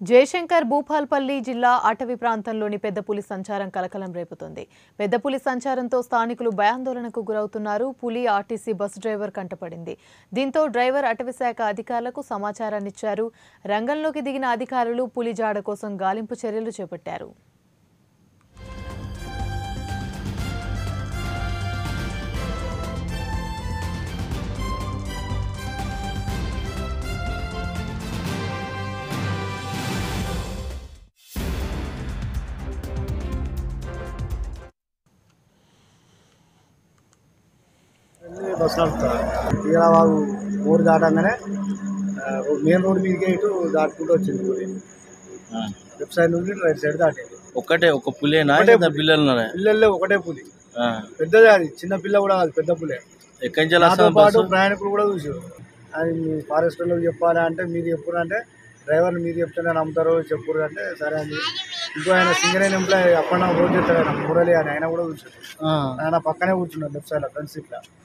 జయశంకర్ భూపాల్పల్లి జిల్లా అటవీ ప్రాంతంలోని పెద్ద పులి సంచారం కలకలం రేపుతోంది పెద్ద పులి సంచారంతో స్థానికులు భయాందోళనకు గురవుతున్నారు పులి ఆర్టీసీ బస్సు డ్రైవర్ కంటపడింది దీంతో డ్రైవర్ అటవీ శాఖ అధికారులకు సమాచారాన్నిచ్చారు రంగంలోకి దిగిన అధికారులు పులి జాడ కోసం గాలింపు చర్యలు చేపట్టారు బస్ నడుపుతారు తీరాబాబు ఊరు దాటంగానే ఆ, మెయిన్ రోడ్ మీదకే ఇటు దాటుకుంటూ వచ్చింది ఊరి లెఫ్ట్ సైడ్ నుండి రైట్ సైడ్ దాటింది ఒక్కటే ఒక పులేనా ఒకటే లేదా పులి. పిల్లలు ఉన్నారా పిల్లల్లో ఒకటే పులి ఆ. పెద్దదే అది చిన్న పిల్ల కూడా కాదు పెద్ద పులే ఎక్కడి నుంచి నాతో వస్తుంది పాటు బస్సు ప్రయాణికులు కూడా చూసారు అది మీ ఫారెస్ట్ వాళ్ళకి చెప్పాలి అంటే మీరు చెప్పురు అంటే డ్రైవర్ని మీరు చెప్తేనే నమ్ముతారు చెప్పురు అంటే సరే అని ఇంకో ఆయన సింగర్ ఎంప్లాయ్ అప్పన్న రోజు చెప్తాడు ఆయన మురళి అని ఆయన కూడా కూర్చుంటాడు ఆయన పక్కనే కూర్చున్నాడు లెఫ్ట్ సైడ్ ఫ్రెండ్స్ ఇట్లా